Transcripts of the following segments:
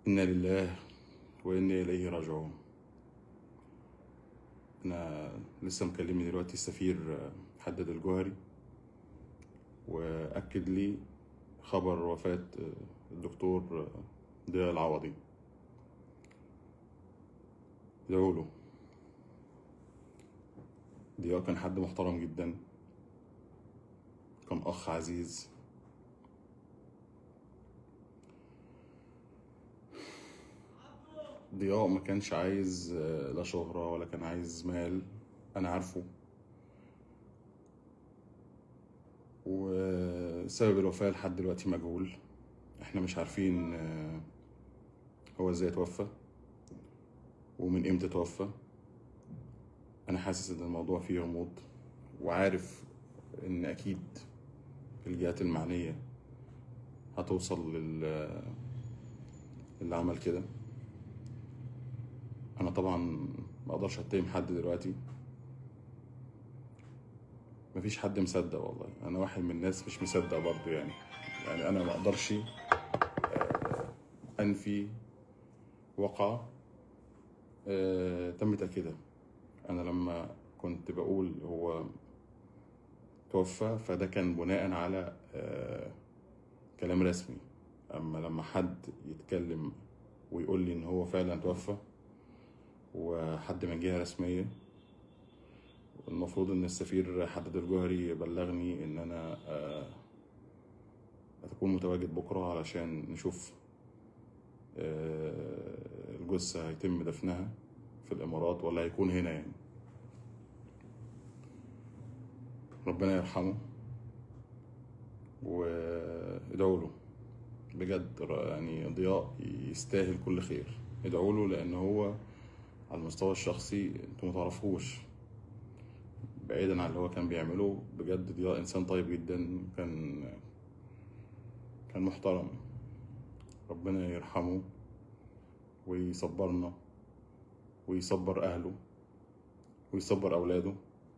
إنا لله وإنا إليه راجعون أنا لسه مكلمني دلوقتي السفير حدد الجوهري وأكد لي خبر وفاة الدكتور ضياء العوضي ادعوا له ضياء كان حد محترم جدا كان أخ عزيز ضياء ما كانش عايز آه، لا شهرة ولا كان عايز مال أنا عارفه وسبب الوفاة لحد دلوقتي مجهول احنا مش عارفين آه، هو ازاي توفى ومن امتى توفى انا حاسس ان الموضوع فيه غموض وعارف ان اكيد الجهات المعنية هتوصل لل اللي عمل كده انا طبعا ما اقدرش اتهم حد دلوقتي مفيش حد مصدق والله انا واحد من الناس مش مصدق برضو يعني يعني انا ما اقدرش آه، انفي واقعة آه، تم تأكيدها انا لما كنت بقول هو توفى فده كان بناء على آه، كلام رسمي اما لما حد يتكلم ويقول لي ان هو فعلا توفى وحد من جهة رسمية المفروض ان السفير حدد الجوهري يبلغني ان انا آه، هتكون متواجد بكرة علشان نشوف آه، الجثة هيتم دفنها في الامارات ولا هيكون هنا يعني ربنا يرحمه وادعوا له بجد ر- يعني ضياء يستاهل كل خير ادعوا له لان هو على المستوى الشخصي انتوا متعرفوش بعيدا عن اللي هو كان بيعمله بجد ضياء انسان طيب جدا كان كان محترم ربنا يرحمه ويصبرنا ويصبر اهله ويصبر اولاده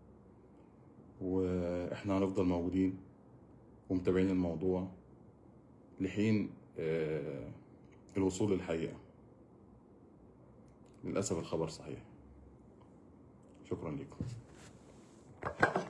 واحنا هنفضل موجودين ومتابعين الموضوع لحين آه، الوصول للحقيقة للأسف الخبر صحيح شكرا لكم